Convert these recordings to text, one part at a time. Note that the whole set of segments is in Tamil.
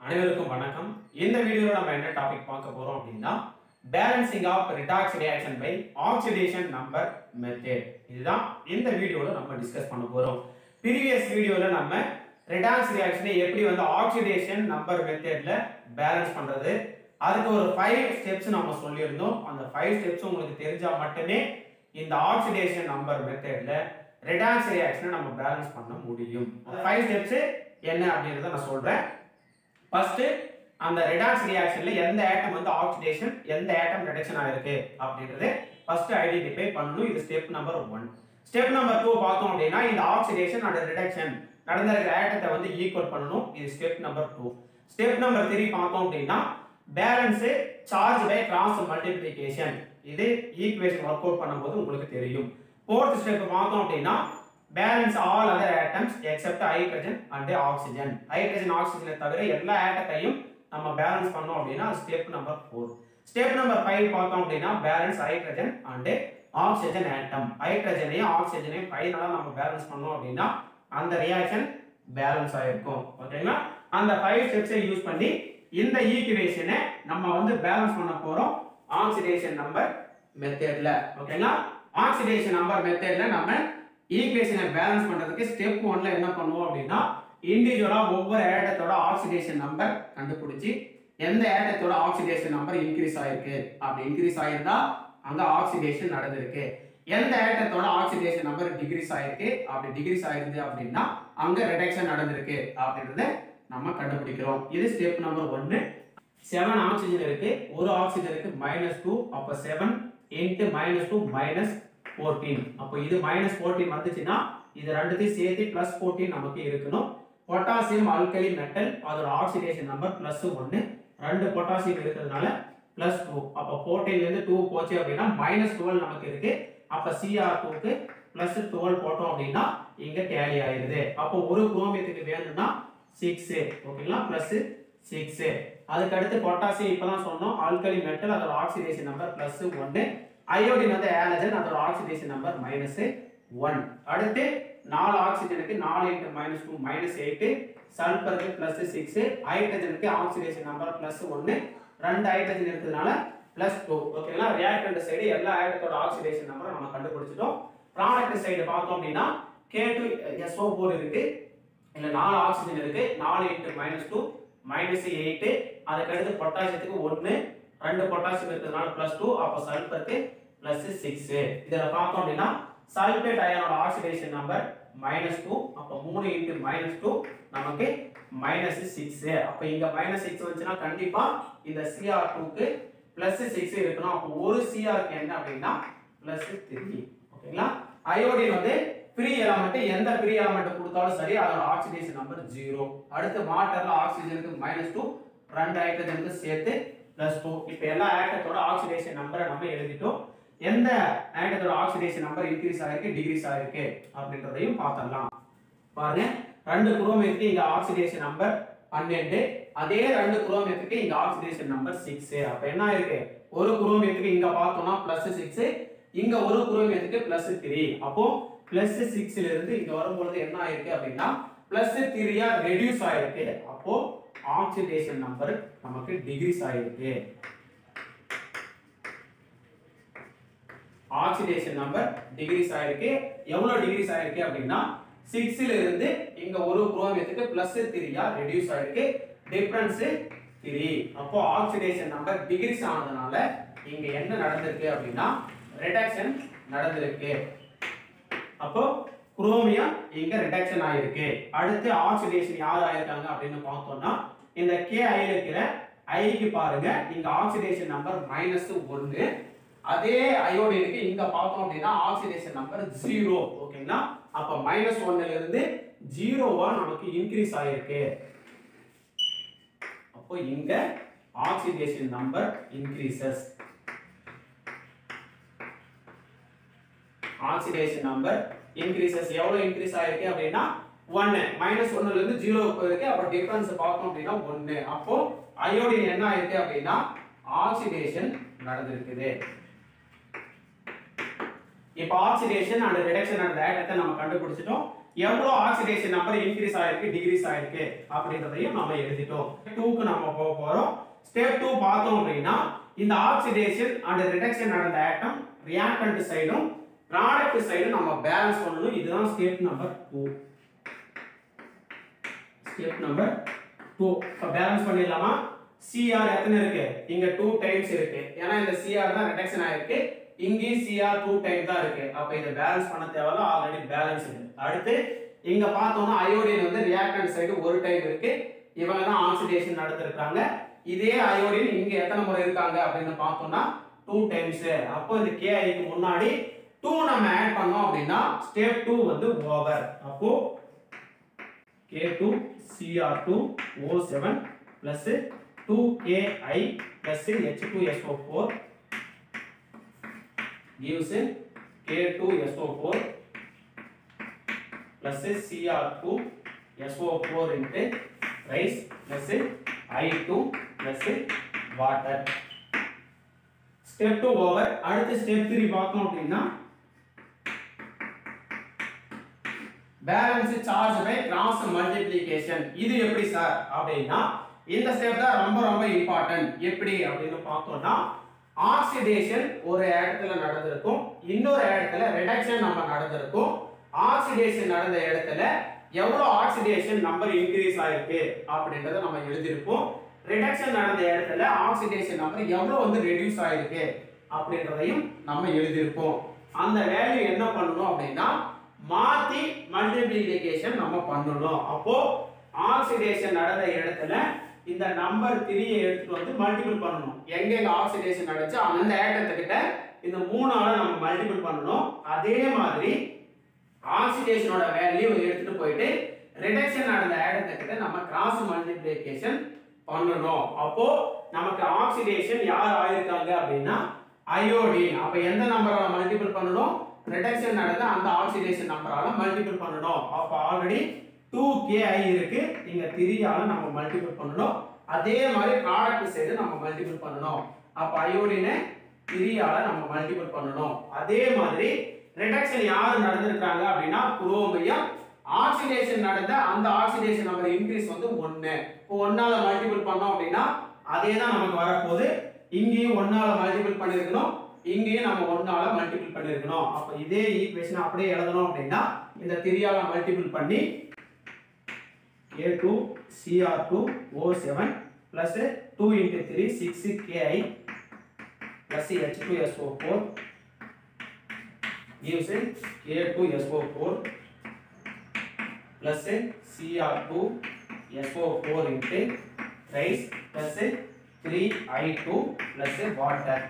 அனைவருக்கும் வணக்கம் இந்த வீடியோல நம்ம என்ன டாபிக் பார்க்க போறோம் அப்படின்னா balancing of redox reaction by oxidation number method இதுதான் இந்த வீடியோல நம்ம டிஸ்கஸ் பண்ண போறோம் ப்ரீவியஸ் வீடியோல நம்ம ரிடாக்ஸ் ரியாக்ஷனை எப்படி வந்து ஆக்சிடேஷன் நம்பர் மெத்தட்ல பேலன்ஸ் பண்றது அதுக்கு ஒரு ஃபைவ் ஸ்டெப்ஸ் நம்ம சொல்லியிருந்தோம் அந்த ஃபைவ் ஸ்டெப்ஸ் உங்களுக்கு தெரிஞ்சா மட்டுமே இந்த ஆக்சிடேஷன் நம்பர் மெத்தட்ல ரெடாக்ஸ் ரியாக்ஷனை நம்ம பேலன்ஸ் பண்ண முடியும் ஃபைவ் ஸ்டெப்ஸ் என்ன அப்படின்றத நான் சொல்றேன் ஃபர்ஸ்ட் அந்த ரெடாக்ஸ் ரியாக்ஷன்ல எந்த ஆட்டம் வந்து ஆக்சிடேஷன் எந்த ஆட்டம் ரிடக்ஷன் ஆயிருக்கு அப்படின்றது ஃபர்ஸ்ட் ஐடென்டிஃபை பண்ணணும் இது step number one step number two பார்த்தோம் அப்படின்னா இந்த ஆக்சிடேஷன் அண்ட் ரிடக்ஷன் நடந்திருக்கிற ஆட்டத்தை வந்து ஈக்குவல் பண்ணணும் இது step number two step number three பார்த்தோம் அப்படின்னா balance charge by cross multiplication இது ஈக்குவேஷன் ஒர்க் அவுட் பண்ணும்போது உங்களுக்கு தெரியும் ஃபோர்த் ஸ்டெப் பார்த்தோம் அப்படின்னா balance all other atoms except hydrogen and oxygen hydrogen ஆக்சிஜனை தவிர எல்லா ஆட்டத்தையும் நம்ம பேலன்ஸ் பண்ணோம் அப்படின்னா step number four step number five பார்த்தோம் அப்படின்னா balance hydrogen and oxygen atom ஹைட்ரஜனையும் ஆக்சிஜனையும் ஃபைனலாக நம்ம பேலன்ஸ் பண்ணோம் அப்படின்னா அந்த ரியாக்ஷன் பேலன்ஸ் ஆயிருக்கும் ஓகேங்களா அந்த ஃபைவ் ஸ்டெப்ஸை யூஸ் பண்ணி இந்த ஈக்குவேஷனை நம்ம வந்து பேலன்ஸ் பண்ண போறோம் ஆக்சிடேஷன் நம்பர் மெத்தட்ல ஓகேங்களா ஆக்சிடேஷன் நம்பர் மெத்தட்ல நம்ம ஈக்குவேஷனை பேலன்ஸ் பண்றதுக்கு ஸ்டெப் ஒன்ல என்ன பண்ணுவோம் அப்படின்னா இண்டிவிஜுவலா ஒவ்வொரு ஆட்டத்தோட ஆக்சிடேஷன் நம்பர் கண்டுபிடிச்சி எந்த ஆட்டத்தோட ஆக்சிடேஷன் நம்பர் இன்க்ரீஸ் ஆயிருக்கு அப்படி இன்க்ரீஸ் ஆயிருந்தா அங்க ஆக்சிடேஷன் நடந்திருக்கு எந்த ஆட்டத்தோட ஆக்சிடேஷன் நம்பர் டிகிரீஸ் ஆயிருக்கு அப்படி டிகிரீஸ் ஆயிருக்கு அப்படின்னா அங்க ரிடக்ஷன் நடந்திருக்கு அப்படின்றத நம்ம கண்டுபிடிக்கிறோம் இது ஸ்டெப் நம்பர் ஒன்னு செவன் ஆக்சிஜன் இருக்கு ஒரு ஆக்சிஜனுக்கு மைனஸ் டூ அப்போ seven into minus two minus fourteen அப்போ இது மைனஸ் ஃபோர்டீன் வந்துச்சுன்னா இது ரெண்டுத்தையும் சேர்த்து பிளஸ் ஃபோர்டீன் நமக்கு இருக்கணும் பொட்டாசியம் அல்கலி மெட்டல் அதோட ஆக்சிடேஷன் நம்பர் பிளஸ் ஒன்று ரெண்டு பொட்டாசியம் இருக்கிறதுனால பிளஸ் டூ அப்போ ஃபோர்டீன்லேருந்து டூ போச்சு அப்படின்னா மைனஸ் டுவெல் நமக்கு இருக்கு அப்போ சிஆர் டூக்கு பிளஸ் டுவெல் போட்டோம் அப்படின்னா இங்க டேலி ஆயிருது அப்போ ஒரு குரோமியத்துக்கு வேணும்னா சிக்ஸ் ஓகேங்களா பிளஸ் சிக்ஸ் அதுக்கு அடுத்து பொட்டாசியம் இப்பதான் சொன்னோம் ஆல்கலி மெட்டல் அதோட ஆக்சிடேஷன் நம்பர் பிளஸ் ஒன்னு அயோடின் வந்து ஆலஜன் அதோட ஆக்சிடேஷன் நம்பர் மைனஸ் ஒன் அடுத்து நாலு ஆக்சிஜனுக்கு நாலு into minus two minus eight சல்பருக்கு பிளஸ் சிக்ஸ் ஹைட்ரஜனுக்கு ஆக்சிடேஷன் நம்பர் பிளஸ் ஒன்னு ரெண்டு ஹைட்ரஜன் இருக்கிறதுனால பிளஸ் டூ ஓகேங்களா ரியாக்டன்ட் சைடு எல்லா ஆட்டத்தோட ஆக்சிடேஷன் நம்பரை நம்ம கண்டுபிடிச்சிட்டோம் ப்ராடக்ட் சைடு பார்த்தோம் அப்படின்னா கே டூ எஸ்ஓ ஃபோர் இருக்கு இல்ல நாலு ஆக்சிஜன் இருக்கு நாலு into minus two minus eight அதுக்கடுத்து பொட்டாசியத்துக்கு ஒன்று ரெண்டு பொட்டாசியம் இருக்கிறதுனால பிளஸ் டூ அப்போ சல்பருக்கு பிளஸ் சிக்ஸ் இதில் பார்த்தோம் அப்படின்னா சல்பேட் அயனோட ஆக்சிடேஷன் நம்பர் மைனஸ் டூ அப்போ மூணு இன்ட்டு மைனஸ் டூ நமக்கு மைனஸ் சிக்ஸ் அப்போ இங்க மைனஸ் சிக்ஸ் வந்துச்சுன்னா கண்டிப்பா இந்த சிஆர் டூக்கு பிளஸ் சிக்ஸ் இருக்கணும் அப்போ ஒரு சிஆருக்கு என்ன அப்படின்னா பிளஸ் த்ரீ ஓகேங்களா அயோடின் வந்து ஃப்ரீ எலமெண்ட் எந்த ஃப்ரீ எலமெண்ட் கொடுத்தாலும் சரி அதோட ஆக்சிடேஷன் நம்பர் ஜீரோ அடுத்து வாட்டர்ல ஆக்சிஜனுக்கு மைனஸ் டூ ரெண்டு ஹைட்ரஜனுக்கு சேர்த்து பிளஸ் டூ இப்போ எல்லா ஆட்டத்தோட ஆக்சிடேஷன் நம்பரை நம்ம எழுதிட்டோம் எந்த ஆட்டத்தோட ஆக்சிடேஷன் நம்பர் இன்க்ரீஸ் ஆயிருக்கு டிகிரீஸ் ஆயிருக்கு அப்படின்றதையும் பார்த்துடலாம் பாருங்க ரெண்டு குரோமியத்துக்கு இங்க ஆக்சிடேஷன் நம்பர் பன்னெண்டு அதே ரெண்டு குரோமியத்துக்கு இங்க ஆக்சிடேஷன் நம்பர் சிக்ஸ் அப்ப என்ன இருக்கு ஒரு குரோமியத்துக்கு இங்க பார்த்தோம்னா பிளஸ் சிக்ஸ் இங்க ஒரு குரோமியத்துக்கு பிளஸ் த்ரீ அப்போ பிளஸ் சிக்ஸ்ல இருந்து இங்க வரும்பொழுது என்ன ஆயிருக்கு அப்படின்னா பிளஸ் த்ரீயா ரெடியூஸ் ஆயிருக்கு அப்போ ஆக்சிடேஷன் நம்பர் நமக்கு டிகிரீஸ் ஆயிருக்கு ஆக்சிடேஷன் நம்பர் டிகிரீஸ் ஆயிருக்கு எவ்வளவு டிகிரீஸ் ஆயிருக்கு அப்படின்னா சிக்ஸ்ல இருந்து இங்க ஒரு குரோமியத்துக்கு பிளஸ் த்ரீயா ரெடியூஸ் ஆயிருக்கு டிஃபரன்ஸ் த்ரீ அப்போ ஆக்சிடேஷன் நம்பர் டிகிரீஸ் ஆனதுனால இங்க என்ன நடந்திருக்கு அப்படின்னா ரிடக்ஷன் நடந்திருக்கு அப்போ குரோமியம் இங்க ரிடக்ஷன் ஆயிருக்கு அடுத்து ஆக்சிடேஷன் யார் ஆயிருக்காங்க அப்படின்னு பார்த்தோம்னா இந்த கே ஐ இருக்கிற ஐக்கு பாருங்க இங்க ஆக்சிடேஷன் நம்பர் மைனஸ் ஒன்னு அதே அயோடினுக்கு இங்க பார்த்தோம் அப்படின்னா ஆக்சிடேஷன் நம்பர் ஜீரோ ஓகேங்களா அப்ப மைனஸ் ஒன்னுல இருந்து ஜீரோவா நமக்கு இன்க்ரீஸ் ஆயிருக்கு அப்போ இங்க oxidation number increases oxidation number increases எவ்வளவு இன்க்ரீஸ் ஆயிருக்கு அப்படின்னா ஒன்னு மைனஸ் ஒன்னுல இருந்து ஜீரோ போயிருக்கு அப்புறம் டிஃபரன்ஸ் பார்த்தோம் அப்படின்னா ஒன்னு அப்போ அயோடின் என்ன ஆயிருக்கு அப்படின்னா ஆக்சிடேஷன் நடந்திருக்குது இப்போ ஆக்சிடேஷன் அண்ட் ரிடக்ஷன் அண்ட் ஆட்டத்தை நம்ம கண்டுபிடிச்சிட்டோம் எவ்வளோ ஆக்சிடேஷன் நம்பர் இன்க்ரீஸ் ஆயிருக்கு டிகிரீஸ் ஆயிருக்கு அப்படின்றதையும் நம்ம எழுதிட்டோம் டூக்கு நம்ம போக போறோம் ஸ்டெப் டூ பார்த்தோம் அப்படின்னா இந்த ஆக்சிடேஷன் அண்ட் ரிடக்ஷன் நடந்த ஆட்டம் ரியாக்டன்ட் சைடும் ப்ராடக்ட் சைடும் நம்ம பேலன்ஸ் பண்ணணும் இதுதான் step number two step number two இப்போ பேலன்ஸ் பண்ணிடலாமா சிஆர் எத்தனை இருக்கு இங்க டூ டைம்ஸ் இருக்கு ஏன்னா இந்த சிஆர் தான் ரிடக்ஷன் ஆயிருக்கு இங்கேயும் சிஆர் டூ டைம் தான் இருக்கு அப்ப இதை பேலன்ஸ் பண்ண தேவையில்ல ஆல்ரெடி பேலன்ஸ் இருக்கு அடுத்து இங்க பார்த்தோம்னா அயோடின் வந்து ரியாக்டன்ட் சைடு ஒரு டைம் இருக்கு இவங்க தான் ஆக்சிடேஷன் நடத்திருக்காங்க இதே அயோடின் இங்க எத்தனை முறை இருக்காங்க அப்படின்னு பார்த்தோம்னா டூ டைம்ஸ் அப்போ இந்த கேஐக்கு முன்னாடி டூ நம்ம ஆட் பண்ணோம் அப்படின்னா ஸ்டெப் டூ வந்து ஓவர் அப்போ K two CR two O seven plus two KI plus H two SO four gives K2SO4 plus Cr2 SO4 into rice plus I2 plus water. Step two over அடுத்து ஸ்டெப் த்ரீ பார்த்தோம் அப்படின்னா balance charge by cross multiplication இது எப்படி சார் அப்படின்னா இந்த ஸ்டெப் தான் ரொம்ப ரொம்ப இம்பார்ட்டன்ட் எப்படி அப்படின்னு பார்த்தோம்னா ஆக்சிடேஷன் ஒரு இடத்துல நடந்திருக்கும் இன்னொரு இடத்துல ரிடக்ஷன் நம்ம நடந்திருக்கும் ஆக்சிடேஷன் நடந்த இடத்துல எவ்வளவு ஆக்சிடேஷன் நம்பர் இன்க்ரீஸ் ஆயிருக்கு அப்படின்றத நம்ம எழுதியிருப்போம் ரிடக்ஷன் நடந்த இடத்துல ஆக்சிடேஷன் நம்பர் எவ்வளவு வந்து ரெடியூஸ் ஆயிருக்கு அப்படின்றதையும் நம்ம எழுதியிருப்போம் அந்த வேல்யூ என்ன பண்ணணும் அப்படின்னா மாத்தி மல்டிப்ளிகேஷன் நம்ம பண்ணணும் அப்போ ஆக்சிடேஷன் நடந்த இடத்துல இந்த நம்பர் த்ரீயை எடுத்துட்டு வந்து மல்டிபிள் பண்ணணும் எங்க எங்க ஆக்சிடேஷன் நடந்துச்சு அந்த ஆட்டத்துக்கிட்ட இந்த மூணால நம்ம மல்டிபிள் பண்ணணும் அதே மாதிரி ஆக்சிடேஷனோட வேல்யூ எடுத்துட்டு போயிட்டு ரிடக்ஷன் நடந்த ஆட்டத்துக்கிட்ட நம்ம கிராஸ் மல்டிப்ளிகேஷன் பண்ணணும் அப்போ நமக்கு ஆக்சிடேஷன் யார் ஆயிருக்காங்க அப்படின்னா அயோடின் அப்ப எந்த நம்பரால மல்டிபிள் பண்ணணும் ரிடக்ஷன் நடந்த அந்த ஆக்சிடேஷன் நம்பரால மல்டிபிள் பண்ணணும் அப்ப ஆல்ரெடி டூ கே ஐ இருக்கு இங்க த்ரீயால நம்ம மல்டிபிள் பண்ணணும் அதே மாதிரி ப்ராடக்ட் சைடு நம்ம மல்டிபிள் பண்ணணும் அப்ப அயோடினை த்ரீயால நம்ம மல்டிபிள் பண்ணணும் அதே மாதிரி ரிடக்ஷன் யார் நடந்திருக்காங்க அப்படின்னா குரோமியம் ஆக்சிடேஷன் நடந்த அந்த ஆக்சிடேஷன் நம்பர் இன்க்ரீஸ் வந்து ஒன்னு இப்போ ஒன்னால மல்டிபிள் பண்ணோம் அப்படின்னா அதே தான் நமக்கு வரப்போகுது இங்கேயும் ஒன்னால மல்டிபிள் பண்ணிருக்கணும் இங்கேயும் நம்ம ஒன்னால மல்டிபிள் பண்ணிருக்கணும் அப்ப இதே ஈக்குவேஷன் அப்படியே எழுதணும் அப்படின்னா இந்த த்ரீயால மல்டிபிள் பண்ணி A2 Cr2 O7 plus 2 into 3 6 Ki plus H2SO4 gives K2SO4 plus Cr2 SO4 into rice plus 3I2 plus water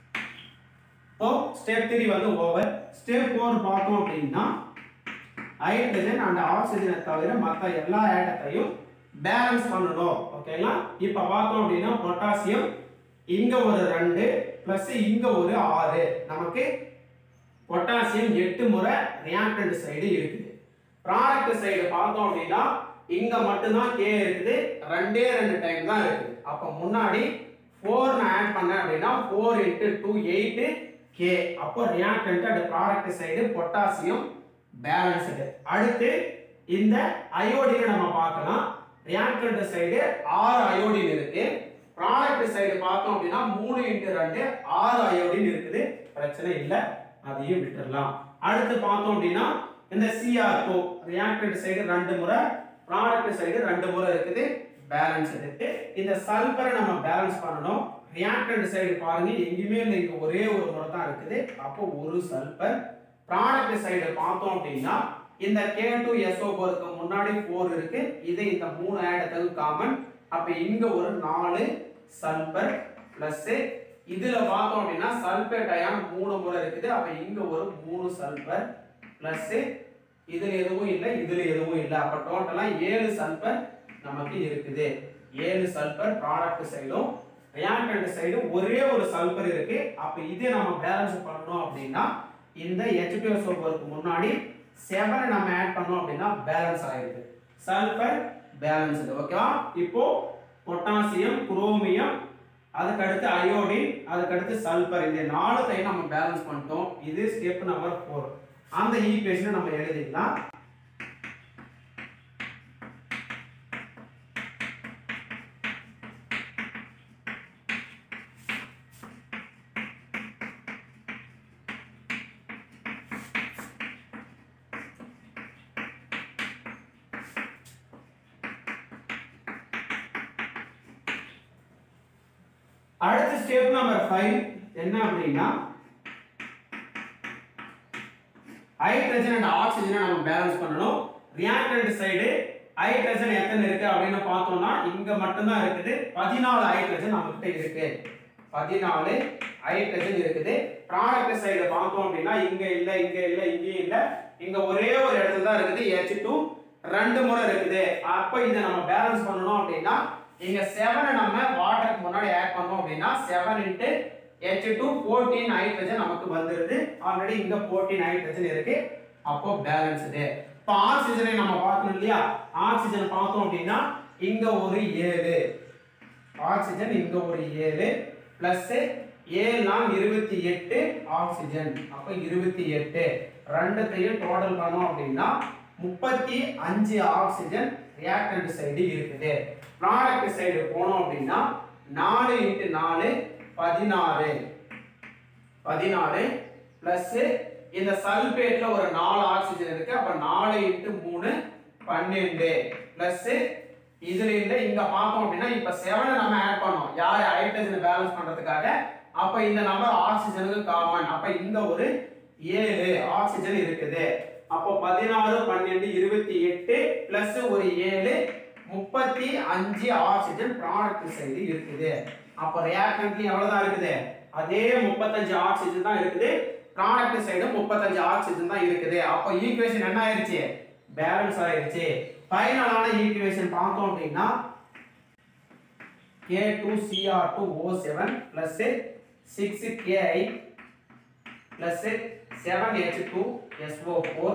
இப்போ ஸ்டெப் த்ரீ வந்து ஓவர் ஸ்டெப் ஃபோர் பார்த்தோம் அப்படின்னா ஹைட்ரஜன் அண்ட் ஆக்சிஜனை தவிர மற்ற எல்லா ஆட்டத்தையும் பேலன்ஸ் பண்ணணும் ஓகேங்களா இப்போ பார்த்தோம் அப்படின்னா பொட்டாசியம் இங்க ஒரு ரெண்டு பிளஸ் இங்க ஒரு ஆறு நமக்கு பொட்டாசியம் எட்டு முறை ரியாக்டன்ட் சைடு இருக்குது ப்ராடக்ட் சைடு பார்த்தோம் அப்படின்னா இங்க மட்டும்தான் கே இருக்குது ரெண்டே ரெண்டு டைம் தான் இருக்குது அப்போ முன்னாடி ஃபோர் நான் ஆட் பண்ணேன் அப்படின்னா four into two eight K அப்போ reactant and product side potassium balanced அடுத்து இந்த அயோடினை நம்ம பார்க்கலாம் ரியாக்டன்ட் சைடு ஆறு அயோடின் இருக்கு ப்ராடக்ட் சைடு பார்த்தோம் அப்படின்னா மூணு இன்ட்டு ரெண்டு ஆறு அயோடின் இருக்குது பிரச்சனை இல்லை அதையும் விட்டுடலாம் அடுத்து பார்த்தோம் அப்படின்னா இந்த சிஆர் டூ ரியாக்டன்ட் சைடு ரெண்டு முறை ப்ராடக்ட் சைடு ரெண்டு முறை இருக்குது பேலன்ஸ் இருக்கு இந்த சல்பரை நம்ம பேலன்ஸ் பண்ணணும் ரியாக்டன்ட் சைடு பாருங்க எங்கேயுமே இல்லை இங்க ஒரே ஒரு முறை தான் இருக்குது அப்போ ஒரு சல்பர் ப்ராடக்ட் சைடு பார்த்தோம் அப்படின்னா இந்த கே டூ எஸ்ஓ போருக்கு முன்னாடி ஃபோர் இருக்கு இது இந்த மூணு ஆடத்துக்கு காமன் அப்ப இங்க ஒரு நாலு சல்பர் பிளஸ் இதுல பார்த்தோம் அப்படின்னா சல்பேட் அயான் மூணு முறை இருக்குது அப்ப இங்க ஒரு மூணு சல்பர் பிளஸ் இதுல எதுவும் இல்லை இதுல எதுவும் இல்லை அப்ப டோட்டலா ஏழு சல்பர் நமக்கு இருக்குது ஏழு சல்பர் ப்ராடக்ட் சைடும் ரியாக்டன்ட் சைடு ஒரே ஒரு சல்பர் இருக்கு அப்ப இதே நம்ம பேலன்ஸ் பண்ணணும் அப்படின்னா இந்த H2SO4க்கு முன்னாடி செவனை நம்ம ஆட் பண்ணோம் அப்படின்னா பேலன்ஸ் ஆயிடுது சல்பர் பேலன்ஸ்டு ஓகேவா இப்போ பொட்டாசியம் குரோமியம் அதுக்கு அடுத்து அயோடின் அதுக்கு அடுத்து சல்பர் இந்த நாலுத்தையும் நம்ம பேலன்ஸ் பண்ணிட்டோம் இது ஸ்டெப் நம்பர் ஃபோர் அந்த ஈக்குவேஷனை நம்ம எழுதிக்கலாம் அடுத்த ஸ்டெப் நம்பர் ஃபைவ் என்ன அப்படின்னா ஹைட்ரஜன் அண்ட் ஆக்சிஜனை நம்ம பேலன்ஸ் பண்ணணும் ரியாக்டன்ட் சைடு ஹைட்ரஜன் எத்தனை இருக்கு அப்படின்னு பார்த்தோம்னா இங்க மட்டும்தான் இருக்குது பதினாலு ஹைட்ரஜன் நம்மகிட்ட இருக்கு பதினாலு ஹைட்ரஜன் இருக்குது ப்ராடக்ட் சைடு பார்த்தோம் அப்படின்னா இங்க இல்ல இங்க இல்ல இங்கேயும் இல்ல இங்க ஒரே ஒரு இடத்துல தான் இருக்குது H டூ ரெண்டு முறை இருக்குது அப்ப இதை நம்ம பேலன்ஸ் பண்ணணும் அப்படின்னா இங்க செவனை நம்ம வாட்டருக்கு முன்னாடி ஆட் பண்ணோம் அப்படின்னா seven into H two fourteen hydrogen நமக்கு வந்துருது ஆல்ரெடி இங்க ஃபோர்டீன் ஹைட்ரஜன் இருக்கு அப்போ பேலன்ஸ்டு இப்போ ஆக்சிஜனை நம்ம பார்க்கணும் இல்லையா ஆக்சிஜன் பார்த்தோம் அப்படின்னா இங்க ஒரு ஏழு ஆக்சிஜன் இங்க ஒரு ஏழு பிளஸ் ஏழு நாள் இருபத்தி எட்டு ஆக்சிஜன் அப்ப இருபத்தி எட்டு ரெண்டுத்தையும் டோட்டல் பண்ணோம் அப்படின்னா முப்பத்தி அஞ்சு ஆக்சிஜன் ரியாக்டன்ட் சைடு இருக்குது ப்ராடக்ட் சைடு போனோம் அப்படின்னா நாலு இன்ட்டு நாலு பதினாறு பதினாறு பிளஸ் இந்த சல்பேட்ல ஒரு நாலு ஆக்சிஜன் இருக்கு அப்ப நாலு இன்ட்டு மூணு பன்னெண்டு பிளஸ் இதுல இருந்து இங்க பார்த்தோம் அப்படின்னா இப்ப செவனை நம்ம ஆட் பண்ணோம் யார் ஹைட்ரஜன் பேலன்ஸ் பண்றதுக்காக அப்ப இந்த நம்பர் ஆக்சிஜனுக்கு காமன் அப்ப இந்த ஒரு ஏழு ஆக்சிஜன் இருக்குது அப்போ பதினாறு பன்னெண்டு இருபத்தி எட்டு பிளஸ் ஒரு ஏழு முப்பத்தி அஞ்சு ஆக்சிஜன் ப்ராடக்ட் சைடு இருக்குது அப்போ ரியாக்டன்ட்லயும் எவ்வளவுதான் இருக்குது அதே முப்பத்தஞ்சு ஆக்சிஜன் தான் இருக்குது ப்ராடக்ட் சைடு முப்பத்தஞ்சு ஆக்சிஜன் தான் இருக்குது அப்போ ஈக்குவேஷன் என்ன ஆயிருச்சு பேலன்ஸ் ஆயிருச்சு ஃபைனலான ஈக்குவேஷன் பார்த்தோம் அப்படின்னா K two CR two O seven plus six KI plus seven H two SO four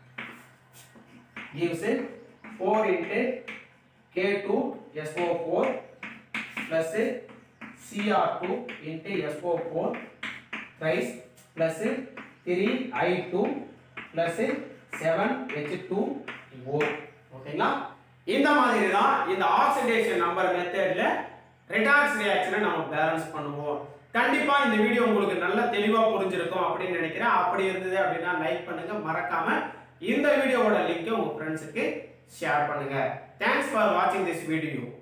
gives 4 into K2 SO4 plus Cr2 into SO4 thrice plus 3I2 plus 7H2O ஓகேங்களா இந்த மாதிரி தான் இந்த ஆக்சிடேஷன் நம்பர் மெத்தட்ல ரெடாக்ஸ் ரியாக்ஷனை நம்ம பேலன்ஸ் பண்ணுவோம் கண்டிப்பா இந்த வீடியோ உங்களுக்கு நல்ல தெளிவா புரிஞ்சிருக்கும் அப்படின்னு நினைக்கிறேன் அப்படி இருந்தது அப்படின்னா லைக் பண்ணுங்க மறக்காம இந்த வீடியோவோட லிங்கை உங்க ஃப்ரெண்ட்ஸுக்கு ஷேர் பண்ணுங்க தேங்க்ஸ் ஃபார் வாட்சிங் திஸ் வீடியோ